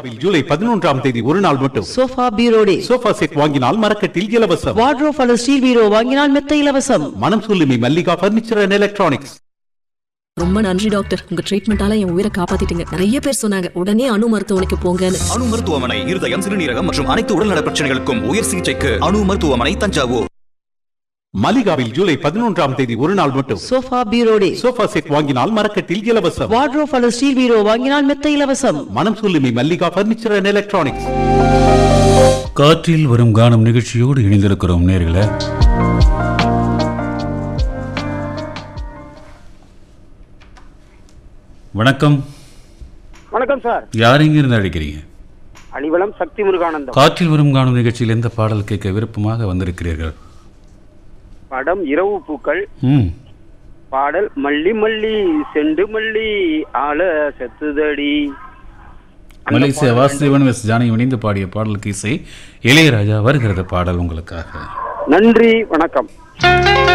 மலிகாவில் ஜூலை பதினொன்றாம் தேதி ஒரு நாள் மட்டும் sofa bureau day sofa set வாங்கினால் மரக்கட்டில் இலவசம் வார்ட்ரோப் அல்லது ஸ்டீல் பீரோ வாங்கினால் மெத்த இலவசம் மனம் சொல்லுமி மல்லிகா பர்னிச்சர் அண்ட் எலக்ட்ரானிக்ஸ் ரொம்ப நன்றி டாக்டர் உங்க ட்ரீட்மெண்டால என் உயிரை காப்பாத்திட்டீங்க நிறைய பேர் சொன்னாங்க உடனே அணு மருத்துவமனைக்கு போங்கன்னு அணு மருத்துவமனை இருதயம் சிறுநீரகம் மற்றும் அனைத்து உடல்நல பிரச்சனைகளுக்கும் உயர் சிகிச்சைக்கு அணு மருத்துவமனை தஞ்சாவூர் மலிகாவில் ஜூலை பதினொன்றாம் தேதி ஒரு நாள் மட்டும் sofa bureau day sofa set வாங்கினால் மரக்கட்டில் இலவசம் வார்ட்ரோப் அல்லது ஸ்டீல் பீரோ வாங்கினால் மெத்த இலவசம் மனம் சொல்லுமி மல்லிகா பர்னிச்சர் அண்ட் எலக்ட்ரானிக்ஸ் காற்றில் வரும் கானம் நிகழ்ச்சியோடு இணைந்திருக்கிறோம் நேர்களே வணக்கம் வணக்கம் சார் யார் இருந்து அழைக்கிறீங்க அணிவளம் சக்தி முருகானந்தம் காற்றில் வரும் காணும் நிகழ்ச்சியில் எந்த பாடல் கேட்க விருப்பமாக வந்திருக்கிறீர்கள் படம் இரவு பூக்கள் ம் பாடல் மல்லி மல்லி செண்டு மல்லி ஆள செத்துதடி அந்த மலேசியா பாடல் வாசுதேவன் எஸ் ஜானகி இணைந்து பாடிய பாடலுக்கு இசை இளையராஜா வருகிறது பாடல் உங்களுக்காக நன்றி வணக்கம்